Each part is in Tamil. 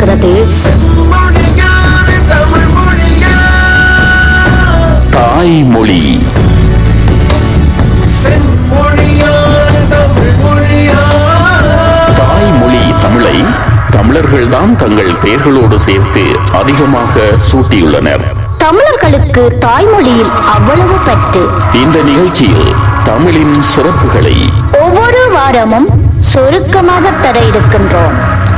வருகிறது மொழியான தமிழ் மொழியா தாய்மொழி செம்மொழியான தமிழ் மொழியா தாய்மொழி தமிழை தமிழர்கள்தான் தங்கள் பெயர்களோடு சேர்த்து அதிகமாக சூட்டியுள்ளனர் தமிழர்களுக்கு தாய்மொழியில் அவ்வளவு பற்று இந்த நிகழ்ச்சியில் தமிழின் சிறப்புகளை ஒவ்வொரு வாரமும் சுருக்கமாக தர இருக்கின்றோம்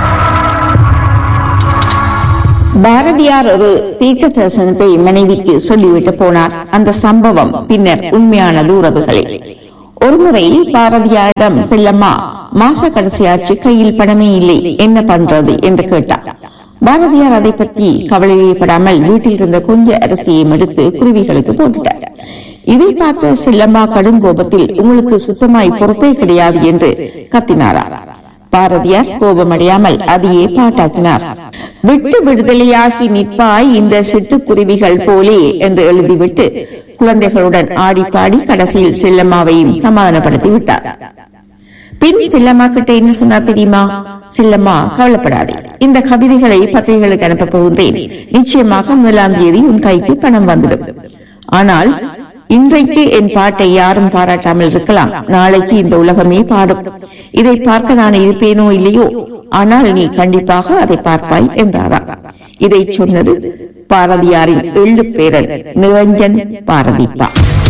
பாரதியார் ஒரு தீர்க்க தரிசனத்தை மனைவிக்கு சொல்லிவிட்டு போனார் அந்த சம்பவம் பின்னர் உண்மையானது உறவுகளே ஒருமுறை பாரதியாரிடம் செல்லம்மா மாச கடைசியாச்சு கையில் பணமே இல்லை என்ன பண்றது என்று கேட்டார் பாரதியார் அதை பற்றி கவலைப்படாமல் வீட்டில் இருந்த கொஞ்ச அரிசியையும் எடுத்து குருவிகளுக்கு போட்டுட்டார் இதை பார்த்த செல்லம்மா கடும் கோபத்தில் உங்களுக்கு சுத்தமாய் பொறுப்பே கிடையாது என்று கத்தினாரா பாரதியார் கோபமடையாமல் அதையே பாட்டாக்கினார் விட்டு விடுதலையாகி நிற்பாய் இந்த சிட்டுக்குருவிகள் போலே என்று எழுதிவிட்டு குழந்தைகளுடன் ஆடி பாடி கடைசியில் செல்லம்மாவையும் சமாதானப்படுத்தி விட்டார் பின் செல்லம்மா கிட்ட என்ன சொன்னார் தெரியுமா செல்லம்மா கவலைப்படாதே இந்த கவிதைகளை பத்திரிகைகளுக்கு அனுப்ப போகின்றேன் நிச்சயமாக முதலாம் தேதி உன் கைக்கு பணம் வந்துடும் ஆனால் இன்றைக்கு என் பாட்டை யாரும் பாராட்டாமல் இருக்கலாம் நாளைக்கு இந்த உலகமே பாடும் இதை பார்க்க நான் இருப்பேனோ இல்லையோ ஆனால் நீ கண்டிப்பாக அதை பார்ப்பாய் என்றாராம் இதை சொன்னது பாரதியாரின் எள்ளு பேரன் நிரஞ்சன் பாரதிப்பா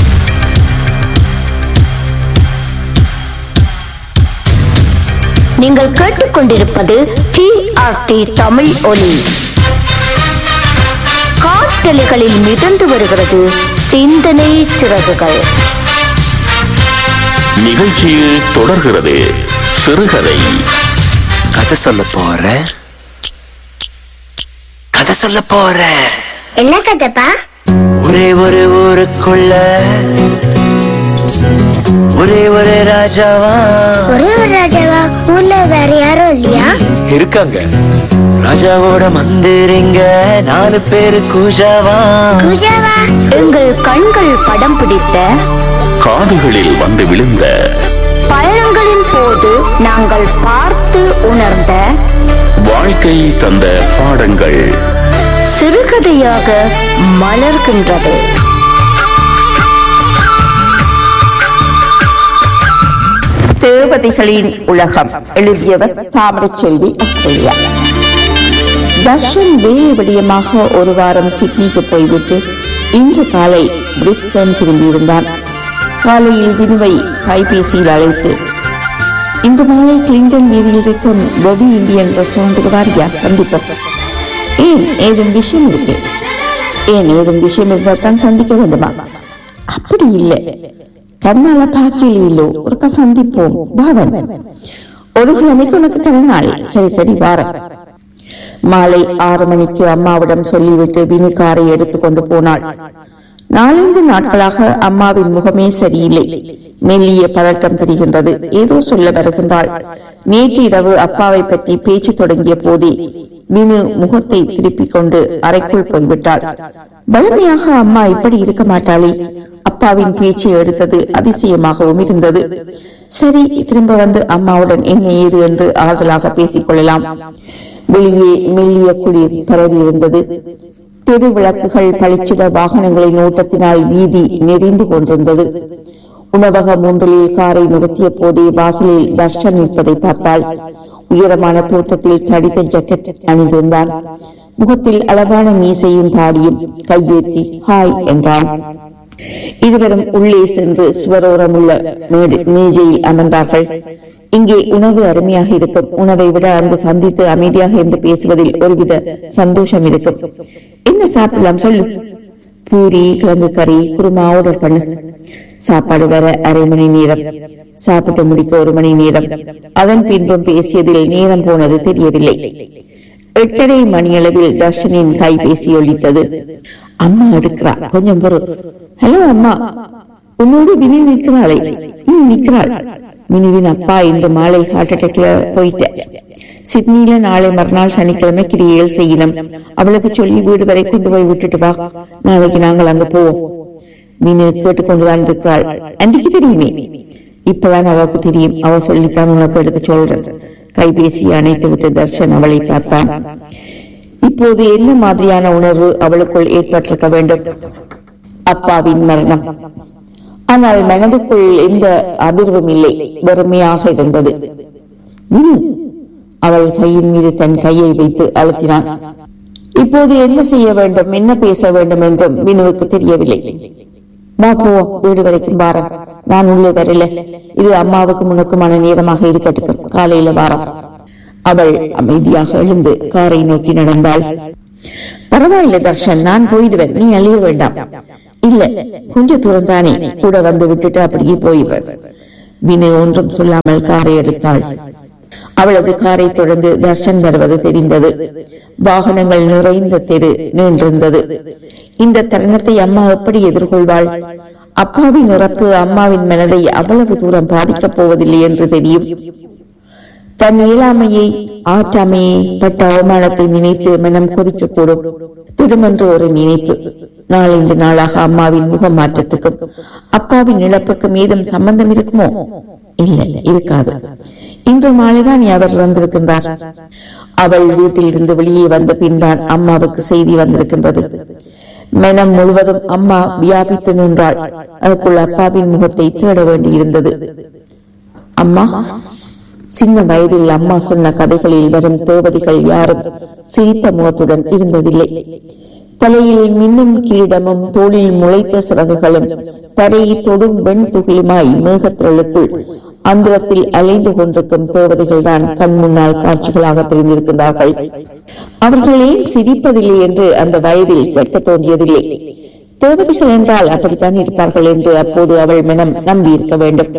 நீங்கள் கேட்டுக்கொண்டிருப்பது டிஆர்டி தமிழ் ஒலி காற்றலைகளில் மிதந்து வருகிறது சிந்தனை சிறகுகள் நிகழ்ச்சியில் தொடர்கிறது சிறுகதை கதை சொல்ல போறேன் கதை சொல்ல போறேன் என்ன கதைப்பா ஒரே ஒரு ஊருக்குள்ள ஒரே ஒரு ராஜாவா ஒரே ஒரு ராஜாவா ஊர்ல வேற யாரும் இல்லையா இருக்காங்க ராஜாவோட மந்திரிங்க நாலு பேரு கூஜாவா பூஜாவா எங்கள் கண்கள் படம் பிடித்த காதுகளில் வந்து விழுந்த பயணங்களின் போது நாங்கள் பார்த்து உணர்ந்த வாழ்க்கை தந்த பாடங்கள் சிறுகதையாக மலர்கின்றது தேவதைகளின் உலகம் எழுதியவர் தாமரச்செல்வி ஆஸ்திரேலியா தர்ஷன் வேலை விடயமாக ஒரு வாரம் சிட்னிக்கு போய்விட்டு இன்று காலை பிரிஸ்பன் திரும்பியிருந்தான் காலையில் வினுவை கைபேசியில் அழைத்து இன்று மாலை கிளிங்டன் வீதியில் இருக்கும் பொபி இந்தியன் ரெஸ்டாரண்ட்டுக்கு வாரியா சந்திப்போம் ஏன் ஏதும் விஷயம் இருக்கு ஏன் ஏதும் விஷயம் இருந்தால் தான் சந்திக்க வேண்டுமா அப்படி இல்லை கண்ணால பாக்கியிலோ ஒருக்கா சந்திப்போம் பாவன் ஒரு கிழமைக்கு உனக்கு கண்ணாள் சரி சரி வாரம் மாலை ஆறு மணிக்கு அம்மாவிடம் சொல்லிவிட்டு வினு காரை எடுத்துக்கொண்டு போனாள் நாலந்து நாட்களாக அம்மாவின் முகமே சரியில்லை மெல்லிய பதட்டம் தெரிகின்றது ஏதோ சொல்ல வருகின்றாள் நேற்று இரவு அப்பாவை பற்றி பேச்சு தொடங்கிய போதே வினு முகத்தை திருப்பிக் கொண்டு அறைக்குள் போய்விட்டாள் வலிமையாக அம்மா இப்படி இருக்க மாட்டாளே அப்பாவின் பேச்சை எடுத்தது அதிசயமாகவும் இருந்தது சரி திரும்ப வந்து அம்மாவுடன் என்ன ஏது என்று ஆறுதலாக பேசிக் கொள்ளலாம் வெளியே மெல்லிய குளிர் பரவி இருந்தது தெரு விளக்குகள் பளிச்சிட வாகனங்களின் ஓட்டத்தினால் வீதி நெறிந்து கொண்டிருந்தது உணவகம் ஒன்றில் காரை நிறுத்திய போதே வாசலில் தர்ஷன் நிற்பதை பார்த்தாள் உயரமான தோற்றத்தில் தடித்த ஜக்கெட் அணிந்திருந்தான் முகத்தில் அளவான மீசையும் தாடியும் கையேத்தி ஹாய் என்றான் இருவரும் உள்ளே சென்று சுவரோரம் உள்ள மேடை- மேஜையில் அமர்ந்தார்கள் இங்கே உணவு அருமையாக இருக்கும் உணவை விட அங்கு சந்தித்து அமைதியாக இருந்து பேசுவதில் ஒருவித சந்தோஷம் இருக்கும் என்ன சாப்பிடலாம் சொல்லு பூரி கிழங்கு கறி குருமா ஆர்டர் பண்ணு சாப்பாடு வர அரை மணி நேரம் சாப்பிட்டு முடிக்க ஒரு மணி நேரம் அதன் பின்பும் பேசியதில் நேரம் போனது தெரியவில்லை எட்டரை மணியளவில் தர்ஷனின் கைபேசி ஒலித்தது அம்மா எடுக்கிறா கொஞ்சம் பொறு ஹலோ அம்மா உன்னோடு வினி நிற்கிறாளே ம் நிற்கிறாள் மினிவின் அப்பா இன்று மாலை ஹார்ட் அட்டாக்ல போயிட்ட சிட்னில நாளை மறுநாள் சனிக்கிழமை கிரியல் செய்யணும் அவளுக்கு சொல்லி வீடு வரை கொண்டு போய் விட்டுட்டு வா நாளைக்கு நாங்கள் அங்க போவோம் மீனு கேட்டுக்கொண்டுதான் இருக்கிறாள் அன்றைக்கு தெரியுமே இப்பதான் அவளுக்கு தெரியும் அவ சொல்லித்தான் உனக்கு எடுத்து சொல்றேன் கைபேசியை அணைத்துவிட்டு தர்ஷன் அவளை பார்த்தான் இப்போது என்ன மாதிரியான உணர்வு அவளுக்குள் ஏற்பட்டிருக்க வேண்டும் அப்பாவின் மரணம் ஆனால் மனதுக்குள் எந்த அதிர்வும் இல்லை வெறுமையாக இருந்தது வினு அவள் கையின் மீது தன் கையை வைத்து அழுத்தினான் இப்போது என்ன செய்ய வேண்டும் என்ன பேச வேண்டும் என்றும் வினுவுக்கு தெரியவில்லை வா போவோம் வீடு வரைக்கும் வாரம் நான் உள்ளே வரல இது அம்மாவுக்கு முன்னுக்குமான நேரமாக இருக்கட்டும் காலையில வாரம் அவள் அமைதியாக எழுந்து காரை நோக்கி நடந்தாள் பரவாயில்ல தர்ஷன் நான் போயிடுவேன் நீ அழிய வேண்டாம் இல்ல கொஞ்ச தூரம் தானே கூட வந்து விட்டுட்டு அப்படியே போயிடுவேன் வினு ஒன்றும் சொல்லாமல் காரை எடுத்தாள் அவளது காரை தொடர்ந்து தர்ஷன் வருவது தெரிந்தது வாகனங்கள் நிறைந்த தெரு நீண்டிருந்தது இந்த தருணத்தை அம்மா எப்படி எதிர்கொள்வாள் அப்பாவின் இறப்பு அம்மாவின் மனதை அவ்வளவு தூரம் பாதிக்கப் போவதில்லை என்று தெரியும் தன் இயலாமையை ஆற்றாமையை பட்ட அவமானத்தை நினைத்து மனம் கொதிக்கக்கூடும் திடுமென்று ஒரு நினைப்பு நாளைந்து நாளாக அம்மாவின் முக மாற்றத்துக்கும் அப்பாவின் இழப்புக்கும் ஏதும் சம்பந்தம் இருக்குமோ இல்ல இருக்காது இன்று மாலைதான் அவர் வந்திருக்கின்றார் அவள் வீட்டில் இருந்து வெளியே வந்த பின்தான் அம்மாவுக்கு செய்தி வந்திருக்கின்றது மனம் முழுவதும் அம்மா வியாபித்து நின்றாள் அதற்குள் அப்பாவின் முகத்தை தேட வேண்டியிருந்தது அம்மா சின்ன வயதில் அம்மா சொன்ன கதைகளில் வரும் தேவதைகள் யாரும் சிரித்த முகத்துடன் இருந்ததில்லை தலையில் மின்னும் கிரீடமும் தோளில் முளைத்த சிறகுகளும் தரையை தொடும் வெண் துகிலுமாய் மேகத்திரளுக்குள் அந்தரத்தில் அலைந்து கொண்டிருக்கும் தேவதைகள் தான் கண் முன்னால் காட்சிகளாக தெரிந்திருக்கின்றார்கள் அவர்கள் ஏன் சிரிப்பதில்லை என்று அந்த வயதில் கேட்க தோன்றியதில்லை தேவதைகள் என்றால் அப்படித்தான் இருப்பார்கள் என்று அப்போது அவள் மனம் நம்பியிருக்க வேண்டும்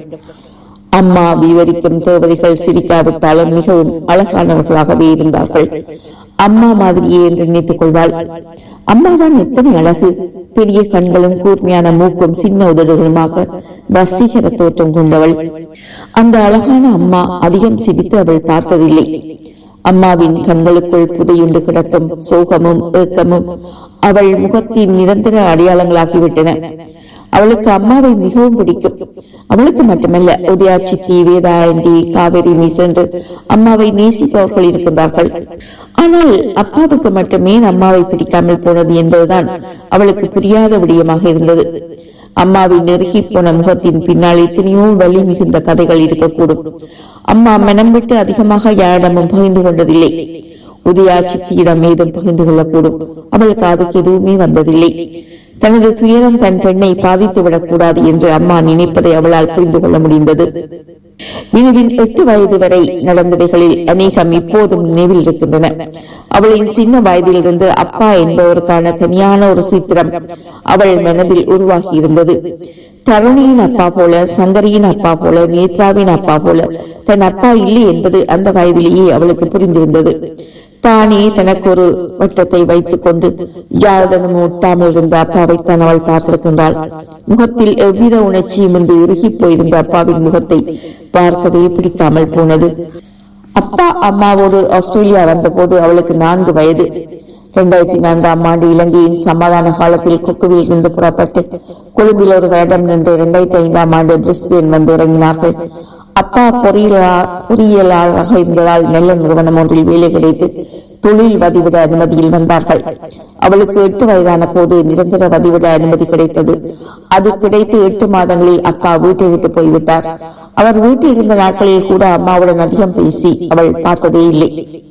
அம்மா விவரிக்கும் தேவதைகள் சிரிக்காவிட்டாலும் மிகவும் அழகானவர்களாகவே இருந்தார்கள் அம்மா மாதிரியே என்று நினைத்துக் கொள்வாள் அம்மாதான் எத்தனை அழகு பெரிய கண்களும் கூர்மையான மூக்கும் சின்ன உதடுகளுமாக வசீகர தோற்றம் கொண்டவள் அந்த அழகான அம்மா அதிகம் சிரித்து அவள் பார்த்ததில்லை அம்மாவின் கண்களுக்குள் புதையுண்டு கிடக்கும் சோகமும் ஏக்கமும் அவள் முகத்தின் நிரந்தர அடையாளங்களாகிவிட்டன அவளுக்கு அம்மாவை மிகவும் பிடிக்கும் அவளுக்கு மட்டுமல்ல உதயா சித்தி வேதாயண்டி காவேரி மிஸ் என்று அம்மாவை நேசிப்பவர்கள் இருக்கின்றார்கள் ஆனால் அப்பாவுக்கு மட்டுமே அம்மாவை பிடிக்காமல் போனது என்பதுதான் அவளுக்கு புரியாத விடயமாக இருந்தது அம்மாவின் நெருகி போன முகத்தின் பின்னால் எத்தனையோ வலி மிகுந்த கதைகள் இருக்கக்கூடும் அம்மா மனம் விட்டு அதிகமாக யாரிடமும் பகிர்ந்து கொண்டதில்லை உதயா சித்தியிடம் ஏதும் பகிர்ந்து கொள்ளக்கூடும் அவள் காதுக்கு எதுவுமே வந்ததில்லை தனது துயரம் தன் பெண்ணை பாதித்து விடக்கூடாது என்று அம்மா நினைப்பதை அவளால் புரிந்து கொள்ள முடிந்தது வினுவின் எட்டு வயது வரை நடந்தவைகளில் அநேகம் இப்போதும் நினைவில் இருக்கின்றன அவளின் சின்ன வயதிலிருந்து அப்பா என்பவருக்கான தனியான ஒரு சித்திரம் அவள் மனதில் உருவாகி இருந்தது தருணியின் அப்பா போல சங்கரியின் அப்பா போல நேத்ராவின் அப்பா போல தன் அப்பா இல்லை என்பது அந்த வயதிலேயே அவளுக்கு புரிந்திருந்தது தானே தனக்கு ஒரு வட்டத்தை வைத்துக் கொண்டு யாருடனும் ஒட்டாமல் இருந்த அப்பாவைத்தான் அவள் பார்த்திருக்கின்றாள் முகத்தில் எவ்வித உணர்ச்சியும் இன்றி இறுகி போயிருந்த அப்பாவின் முகத்தை பார்க்கவே பிடிக்காமல் போனது அப்பா அம்மாவோடு ஆஸ்திரேலியா வந்தபோது அவளுக்கு நான்கு வயது இரண்டாயிரத்தி நான்காம் ஆண்டு இலங்கையின் சமாதான காலத்தில் கொக்குவில் இருந்து புறப்பட்டு கொழும்பில் ஒரு வருடம் நின்று இரண்டாயிரத்தி ஐந்தாம் ஆண்டு பிரிஸ்பேன் வந்து இறங்கினார்கள் அப்பா பொறியியலா பொறியியலாளராக இருந்ததால் நல்ல நிறுவனம் ஒன்றில் வேலை கிடைத்து தொழில் வதிவிட அனுமதியில் வந்தார்கள் அவளுக்கு எட்டு வயதான போது நிரந்தர வதிவிட அனுமதி கிடைத்தது அது கிடைத்து எட்டு மாதங்களில் அப்பா வீட்டை விட்டு போய்விட்டார் அவர் வீட்டில் இருந்த நாட்களில் கூட அம்மாவுடன் அதிகம் பேசி அவள் பார்த்ததே இல்லை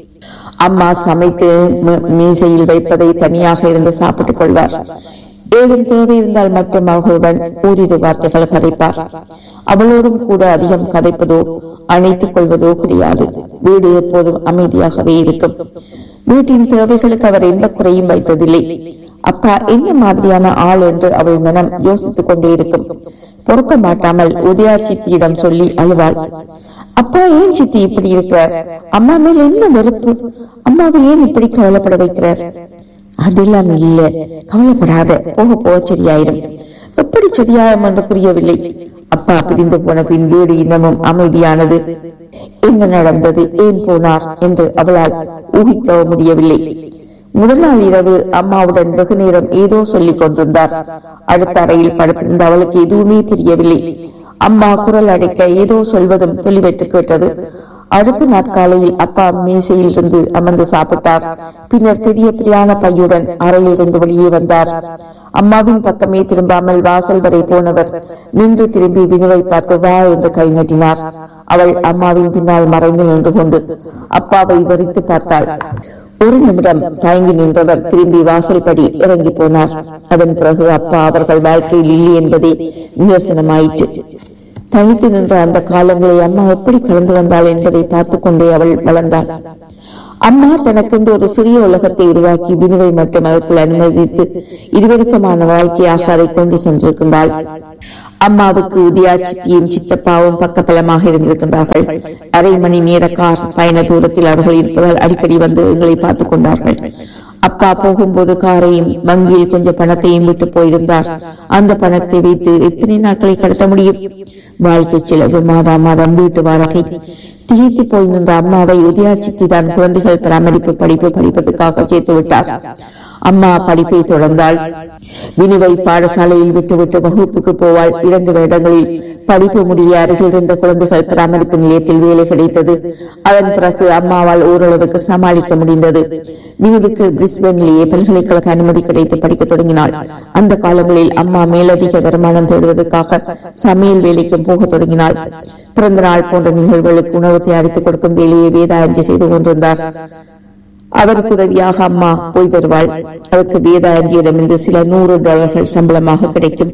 அம்மா சமைத்து ம- மேசையில் வைப்பதை தனியாக இருந்து சாப்பிட்டுக் கொள்வார் ஏதும் தேவை இருந்தால் மட்டும் அவர்களுடன் ஓரிரு வார்த்தைகள் கதைப்பார் அவளோடும் கூட அதிகம் கதைப்பதோ அணைத்துக் கொள்வதோ கிடையாது வீடு எப்போதும் அமைதியாகவே இருக்கும் வீட்டின் தேவைகளுக்கு அவர் எந்த குறையும் வைத்ததில்லை அப்பா என்ன மாதிரியான ஆள் என்று அவள் மனம் யோசித்துக் கொண்டே இருக்கும் பொறுக்க மாட்டாமல் உதயா சித்தியிடம் சொல்லி அழுவாள் அப்பா ஏன் சித்தி இப்படி இருக்கிறார் அம்மா மேல் என்ன வெறுப்பு அம்மாவை ஏன் இப்படி கவலைப்பட வைக்கிறார் அதெல்லாம் இல்ல கவலைப்படாத போக போக சரியாயிரும் எப்படி சரியாகும் என்று புரியவில்லை அப்பா பிரிந்து போன பின் வீடு இன்னமும் அமைதியானது என்ன நடந்தது ஏன் போனார் என்று அவளால் ஊகிக்கவும் முடியவில்லை முதல் நாள் இரவு அம்மாவுடன் வெகு நேரம் ஏதோ சொல்லிக் கொண்டிருந்தார் அடுத்த அறையில் படுத்திருந்த அவளுக்கு எதுவுமே புரியவில்லை அம்மா குரல் அடைக்க ஏதோ சொல்வதும் தெளிவற்று கேட்டது அடுத்த நாட்காலையில் அப்பா மேசையில் இருந்து அமர்ந்து சாப்பிட்டார் பின்னர் பெரிய பிரியாண பையுடன் அறையில் இருந்து வெளியே வந்தார் அம்மாவின் பக்கமே திரும்பாமல் வாசல் வரை போனவர் நின்று திரும்பி வினுவை பார்த்து வா என்று கை நட்டினார் அவள் அம்மாவின் பின்னால் மறைந்து நின்று கொண்டு அப்பாவை வெறித்து பார்த்தாள் ஒரு நிமிடம் தயங்கி நின்றவர் திரும்பி வாசல் படி இறங்கி போனார் அதன் பிறகு அப்பா அவர்கள் வாழ்க்கையில் இல்லை என்பதே நிதர்சனமாயிற்று தனித்து நின்ற அந்த காலங்களை அம்மா எப்படி கடந்து வந்தாள் என்பதை பார்த்துக் கொண்டே அவள் வளர்ந்தாள் அம்மா தனக்கென்று ஒரு சிறிய உலகத்தை உருவாக்கி வினுவை மட்டும் அதற்குள் அனுமதித்து இருவருக்கமான வாழ்க்கையாக அதை கொண்டு சென்றிருக்கின்றாள் அம்மாவுக்கு உதயா சித்தியும் சித்தப்பாவும் பக்கபலமாக இருந்திருக்கின்றார்கள் அரை மணி நேர கார் பயண தூரத்தில் அவர்கள் இருப்பதால் அடிக்கடி வந்து எங்களை பார்த்துக் கொண்டார்கள் அப்பா போகும்போது காரையும் வங்கியில் கொஞ்சம் பணத்தையும் விட்டு போயிருந்தார் அந்த பணத்தை வைத்து எத்தனை நாட்களை கடத்த முடியும் வாழ்க்கை செலவு மாதா மாதம் வீட்டு வாடகை திகைத்து போய் நின்ற அம்மாவை உதயா சித்தி தான் குழந்தைகள் பராமரிப்பு படிப்பு படிப்பதற்காக சேர்த்து விட்டார் அம்மா படிப்பை தொடர்ந்தாள் வினுவை பாடசாலையில் விட்டுவிட்டு வகுப்புக்கு போவாள் இரண்டு வருடங்களில் படிப்பு முடிய அருகில் இருந்த குழந்தைகள் பராமரிப்பு நிலையத்தில் வேலை கிடைத்தது அதன் பிறகு அம்மாவால் ஓரளவுக்கு சமாளிக்க முடிந்தது வினுவுக்கு பிரிஸ்பனிலேயே பல்கலைக்கழக அனுமதி கிடைத்து படிக்க தொடங்கினாள் அந்த காலங்களில் அம்மா மேலதிக வருமானம் தேடுவதற்காக சமையல் வேலைக்கும் போக தொடங்கினாள் பிறந்த நாள் போன்ற நிகழ்வுகளுக்கு உணவு தயாரித்துக் கொடுக்கும் வேலையை வேதாந்தி செய்து கொண்டிருந்தார் அவருக்கு உதவியாக அம்மா போய் வருவாள் அவருக்கு வேதாந்தியிடமிருந்து சில நூறு டாலர்கள் சம்பளமாக கிடைக்கும்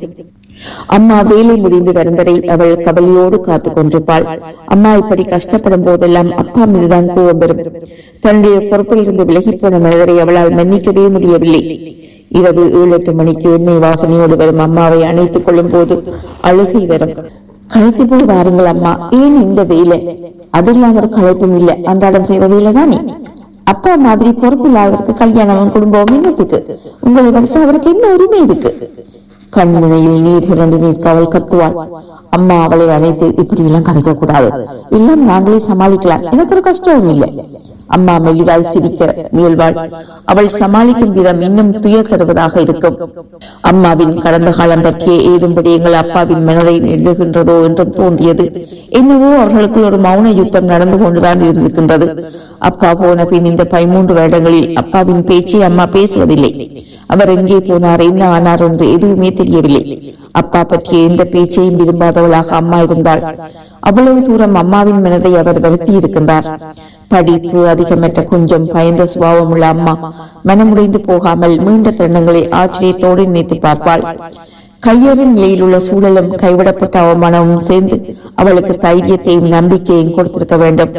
அம்மா வேலை முடிந்து வரும் வரை அவள் கவலையோடு காத்துக் கொண்டிருப்பாள் அம்மா இப்படி கஷ்டப்படும் போதெல்லாம் அப்பா மீதுதான் கோபம் வரும் தன்னுடைய பொறுப்பில் இருந்து விலகி போன மனிதரை அவளால் மன்னிக்கவே முடியவில்லை இரவு ஏழு எட்டு மணிக்கு எண்ணெய் வாசனையோடு வரும் அம்மாவை அணைத்துக் கொள்ளும் போது அழுகை வரும் களைத்து போய் வாருங்கள் அம்மா ஏன் இந்த வேலை அதெல்லாம் ஒரு களைப்பும் இல்லை அன்றாடம் செய்த வேலை தானே அப்பா மாதிரி பொறுப்பு இல்லாதவருக்கு கல்யாணமும் குடும்பமும் என்னத்துக்கு உங்களை வளர்த்து அவருக்கு என்ன உரிமை இருக்கு கண்முனையில் நீர் இரண்டு நிற்க அவள் கத்துவாள் அம்மா அவளை அழைத்து இப்படி எல்லாம் கதைக்க கூடாது எல்லாம் நாங்களே சமாளிக்கலாம் எனக்கு ஒரு கஷ்டமும் இல்லை அம்மா மெல்லிவாய் சிரிக்க முயல்வாள் அவள் சமாளிக்கும் விதம் இன்னும் துயர் தருவதாக இருக்கும் அம்மாவின் கடந்த காலம் பற்றிய ஏதும் விடயங்கள் அப்பாவின் மனதை நெடுகின்றதோ என்றும் தோன்றியது என்னவோ அவர்களுக்குள் ஒரு மௌன யுத்தம் நடந்து கொண்டுதான் இருந்திருக்கின்றது அப்பா போன பின் இந்த பதிமூன்று வருடங்களில் அப்பாவின் பேச்சை அம்மா பேசுவதில்லை அவர் எங்கே போனார் என்ன ஆனார் என்று எதுவுமே தெரியவில்லை அப்பா பற்றிய எந்த பேச்சையும் விரும்பாதவளாக அம்மா இருந்தாள் அவ்வளவு தூரம் அம்மாவின் மனதை அவர் வருத்தி இருக்கின்றார் படிப்பு அதிகமற்ற கொஞ்சம் பயந்த சுபாவம் உள்ள அம்மா மனமுடைந்து போகாமல் மீண்ட தருணங்களை ஆச்சரியத்தோடு நினைத்து பார்ப்பாள் கையறு நிலையில் உள்ள சூழலும் கைவிடப்பட்ட அவமானமும் சேர்ந்து அவளுக்கு தைரியத்தையும் நம்பிக்கையும் கொடுத்திருக்க வேண்டும்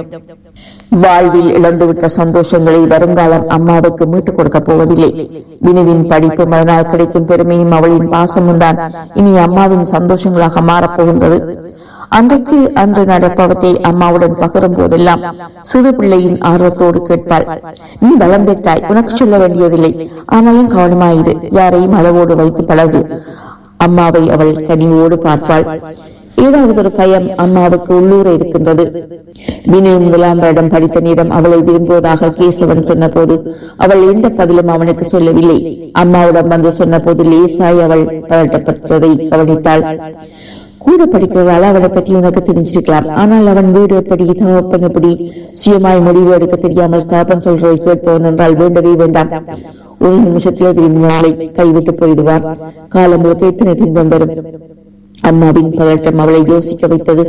வாழ்வில் இழந்துவிட்ட சந்தோஷங்களை வருங்காலம் அம்மாவுக்கு மீட்டுக் கொடுக்க போவதில்லை வினுவின் படிப்பும் அதனால் கிடைக்கும் பெருமையும் அவளின் பாசமும் தான் இனி அம்மாவின் சந்தோஷங்களாக மாறப்போகின்றது அன்றைக்கு அன்று நடப்பவற்றை அம்மாவுடன் பகிரும் போதெல்லாம் சிறு பிள்ளையின் ஆர்வத்தோடு கேட்பாள் நீ வளர்ந்துட்டாய் உனக்கு சொல்ல வேண்டியதில்லை ஆனாலும் கவனமாயிரு யாரையும் அளவோடு வைத்து பழகு அம்மாவை அவள் கனிவோடு பார்ப்பாள் ஏதாவது ஒரு பயம் அம்மாவுக்கு உள்ளூர இருக்கின்றது வினய் முதலாம் வருடம் படித்த நேரம் அவளை விரும்புவதாக கேசவன் சொன்னபோது அவள் எந்த பதிலும் அவனுக்கு சொல்லவில்லை அம்மாவிடம் வந்து சொன்னபோது லேசாய் அவள் பதட்டப்பட்டதை கவனித்தாள் கூட படிக்கிறதால அவனை பற்றி உனக்கு தெரிஞ்சிருக்கலாம் ஆனால் அவன் வீடு எப்படி தகப்பன் எப்படி சுயமாய் முடிவு எடுக்க தெரியாமல் தாப்பன் சொல்றதை கேட்பவன் என்றால் வேண்டவே வேண்டாம் ஒரு நிமிஷத்துல விரும்பினாலை கைவிட்டு போயிடுவார் காலம் முழுக்க எத்தனை துன்பம் வரும் அம்மாவின் பதட்டம் அவளை யோசிக்க வைத்தது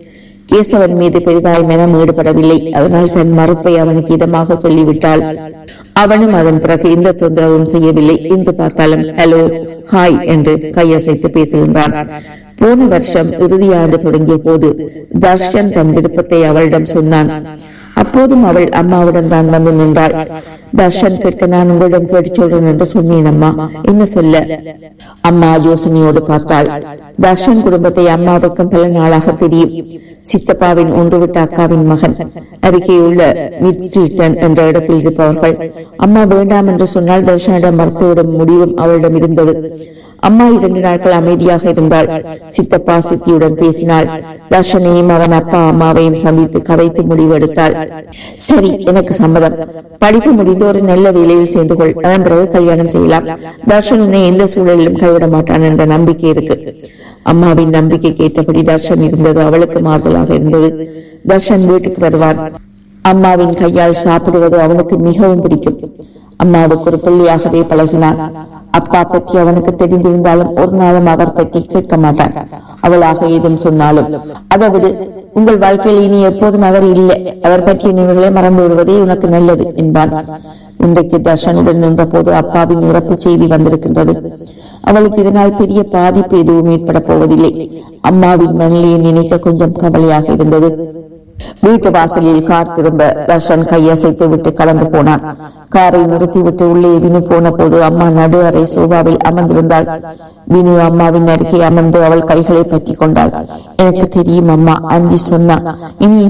கேசவன் மீது பெரிதாய் மனம் ஈடுபடவில்லை அதனால் தன் மறுப்பை அவனுக்கு இதமாக சொல்லிவிட்டாள் அவனும் அதன் பிறகு எந்த தொந்தரவும் செய்யவில்லை என்று பார்த்தாலும் ஹலோ ஹாய் என்று கையசைத்து பேசுகின்றான் போன வருஷம் இறுதி ஆண்டு தொடங்கிய போது தர்ஷன் தன் விருப்பத்தை அவளிடம் சொன்னான் அப்போதும் அவள் அம்மாவுடன் தான் வந்து நின்றாள் தர்ஷன் கேட்க நான் உங்களிடம் கேட்டு சொல்றேன் என்று சொன்னேன் அம்மா என்ன சொல்ல அம்மா யோசனையோடு பார்த்தாள் தர்ஷன் குடும்பத்தை அம்மாவுக்கும் பல நாளாக தெரியும் சித்தப்பாவின் ஒன்றுவிட்ட அக்காவின் மகன் அருகே உள்ள மிட்சில்டன் என்ற இடத்தில் இருப்பவர்கள் அம்மா வேண்டாம் என்று சொன்னால் தர்ஷனிடம் மறுத்துவிடும் முடிவும் அவளிடம் இருந்தது அம்மா இரண்டு நாட்கள் அமைதியாக இருந்தாள் சித்தப்பா சித்தியுடன் பேசினாள் தர்ஷனையும் அவன் அப்பா அம்மாவையும் சந்தித்து கதைத்து முடிவு எடுத்தாள் சரி எனக்கு சம்மதம் படிப்பு முடிந்து ஒரு நல்ல வேலையில் சேர்ந்து கொள் அதன் பிறகு கல்யாணம் செய்யலாம் தர்ஷன் உன்னை எந்த சூழலிலும் கைவிட மாட்டான் என்ற நம்பிக்கை இருக்கு அம்மாவின் நம்பிக்கைக்கு ஏற்றபடி தர்ஷன் இருந்தது அவளுக்கு மாறுதலாக இருந்தது தர்ஷன் வீட்டுக்கு வருவான் அம்மாவின் கையால் சாப்பிடுவது அவனுக்கு மிகவும் பிடிக்கும் அம்மாவுக்கு ஒரு பிள்ளையாகவே பழகினான் அப்பா பற்றி அவனுக்கு தெரிந்திருந்தாலும் ஒரு நாளும் அவர் பற்றி கேட்க மாட்டான் அவளாக ஏதும் சொன்னாலும் அதை விடு உங்கள் வாழ்க்கையில் இனி எப்போதும் அவர் இல்லை அவர் பற்றிய நினைவுகளை மறந்து விடுவதே உனக்கு நல்லது என்பான் இன்றைக்கு தர்ஷனுடன் நின்ற போது அப்பாவின் இறப்பு செய்தி வந்திருக்கின்றது அவளுக்கு இதனால் பெரிய பாதிப்பு எதுவும் ஏற்பட போவதில்லை அம்மாவின் மனநிலையை நினைக்க கொஞ்சம் கவலையாக இருந்தது வீட்டு வாசலில் கார் திரும்ப தர்ஷன் கையசைத்து விட்டு கடந்து போனான் காரை நிறுத்திவிட்டு உள்ளே வினு போன போது அம்மா நடு அறை சோபாவில் அமர்ந்திருந்தாள் வினு அம்மாவின் அருகே அமர்ந்து அவள் கைகளை பற்றி கொண்டாள் எனக்கு தெரியும் அம்மா அஞ்சி சொன்னா இனி